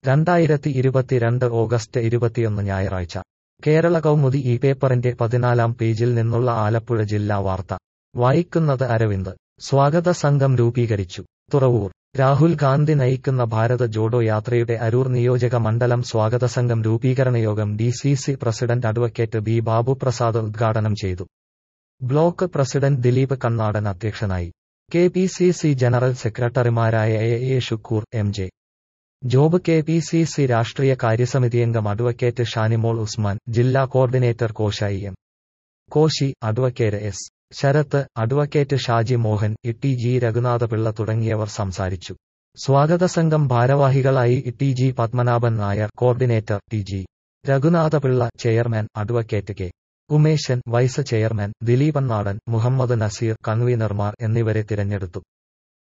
രണ്ടായിരത്തി ഇരുപത്തിരണ്ട് ഓഗസ്റ്റ് ഇരുപത്തിയൊന്ന് ഞായറാഴ്ച കേരള കൗമുദി ഈ പേപ്പറിന്റെ പതിനാലാം പേജിൽ നിന്നുള്ള ആലപ്പുഴ ജില്ലാ വാർത്ത വായിക്കുന്നത് അരവിന്ദ് സ്വാഗത സംഘം രൂപീകരിച്ചു തുറവൂർ രാഹുൽ ഗാന്ധി നയിക്കുന്ന ഭാരത് ജോഡോ യാത്രയുടെ അരൂർ നിയോജക മണ്ഡലം സ്വാഗത സംഘം രൂപീകരണ യോഗം D C C president advocate B Babuprasad ഉദ്ഘാടനം ചെയ്തു ബ്ലോക്ക് പ്രസിഡന്റ് ദിലീപ് കണ്ണാടൻ അധ്യക്ഷനായി K P C C general സെക്രട്ടറിമാരായ A A Shukkoor M J Job K P C C രാഷ്ട്രീയ കാര്യസമിതി അംഗം അഡ്വക്കേറ്റ് ഷാനിമോൾ ഉസ്മാൻ ജില്ലാ coordinator Koshayi M Koshy advocate S Sarath advocate Shaji Mohan Itty G Raghunathapillai തുടങ്ങിയവർ സംസാരിച്ചു സ്വാഗത സംഘം ഭാരവാഹികളായി Itty G Padmanabhan Nair coordinator T G Raghunathapillai chairman advocate K Umeshan vice chairman Dileepan Nadan Muhammed Naseer കൺവീനർമാർ എന്നിവരെ തിരഞ്ഞെടുത്തു